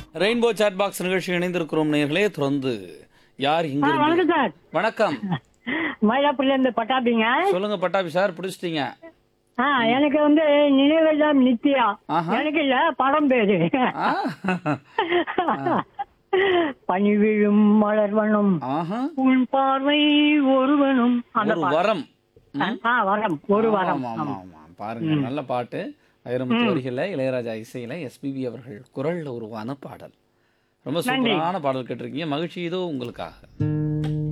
Rainbow chat box நிகழ்ச்சி இணைந்திருக்கிறோம் நேர்களே தொடர்ந்து யார் ஆ, இங்க வணக்கம் சார் வணக்கம் மயிலாப்பூர்ல இருந்து பட்டாபிங்க சொல்லுங்க பட்டாபி சார் பிடிச்சிட்டீங்க ஆ எனக்கு வந்து நினைவெல்லாம் நித்யா ஆஹா. எனக்கு இல்ல படம் பேரு ஆ. பனி விழும் மலர்வனம் ஆஹா உன் பார்வை ஒருவனும் அந்த ஒரு பாட்டு. வரம் ம். ஆ வரம் ஒரு வரம் ஆமா, ஆமா, ஆமா. பாருங்க நல்ல பாட்டு வைரமுத்து வரிகள்ல இளையராஜா இசையில எஸ்பிபி அவர்கள் குரல்ல உருவான பாடல் ரொம்ப சூப்பரான பாடல் கேட்டிருக்கீங்க மகிழ்ச்சி இதோ உங்களுக்காக